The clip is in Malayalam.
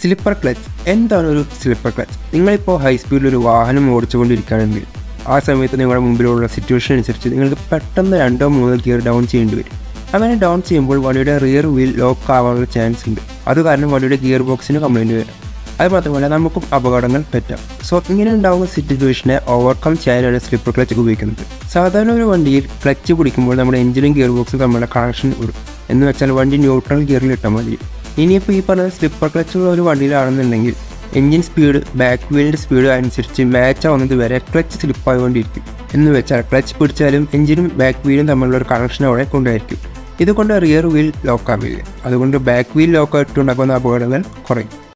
സ്ലിപ്പർ ക്ലച്ച് എന്താണ് ഒരു സ്ലിപ്പർ ക്ലച്ച് നിങ്ങളിപ്പോൾ ഹൈ സ്പീഡിൽ ഒരു വാഹനം ഓടിച്ചുകൊണ്ടിരിക്കുകയാണെങ്കിൽ ആ സമയത്ത് നിങ്ങളുടെ മുമ്പിലുള്ള സിറ്റുവേഷൻ അനുസരിച്ച് നിങ്ങൾക്ക് പെട്ടെന്ന് രണ്ടോ മൂന്നോ ഗിയർ ഡൗൺ ചെയ്യേണ്ടി വരും അങ്ങനെ ഡൗൺ ചെയ്യുമ്പോൾ വണ്ടിയുടെ റിയർ വീൽ ലോക്ക് ആവാനുള്ള ചാൻസ് ഉണ്ട് അത് കാരണം വണ്ടിയുടെ ഗിയർ ബോക്സിന് കംപ്ലൈൻറ്റ് വരാം അത് മാത്രമല്ല നമുക്കും അപകടങ്ങൾ പറ്റാം സോ ഇങ്ങനെ ഉണ്ടാകുന്ന സിറ്റുവേഷനെ ഓവർകം ചെയ്യാനാണ് സ്ലിപ്പർ ക്ലച്ച് ഉപയോഗിക്കുന്നത് സാധാരണ ഒരു വണ്ടിയിൽ ക്ലച്ച് പിടിക്കുമ്പോൾ നമ്മുടെ എഞ്ചിനും ഗിയർ ബോക്സും തമ്മിലുള്ള കണക്ഷൻ വരും എന്ന് വെച്ചാൽ വണ്ടി ന്യൂട്രൽ ഗിയറിൽ ഇട്ടാൽ മതി ഇനിയിപ്പോൾ ഈ പറഞ്ഞ സ്ലിപ്പർ ക്ലച്ചുള്ള ഒരു വണ്ടിയിലാണെന്നുണ്ടെങ്കിൽ എഞ്ചിൻ സ്പീഡ് ബാക്ക് വീലിൻ്റെ സ്പീഡ് അനുസരിച്ച് മാച്ച് ആവുന്നത് വരെ ക്ലച്ച് സ്ലിപ്പ് ആയിക്കൊണ്ടിരിക്കും എന്ന് വെച്ചാൽ ക്ലച്ച് പിടിച്ചാലും എഞ്ചിനും ബാക്ക് വീലും തമ്മിലുള്ള ഒരു കണക്ഷൻ അവിടെ കൊണ്ടായിരിക്കും ഇതുകൊണ്ട് റിയർ വീൽ ലോക്കാവില്ല അതുകൊണ്ട് ബാക്ക് വീൽ ലോക്കായിട്ടുണ്ടാക്കുന്ന അപകടങ്ങൾ കുറയും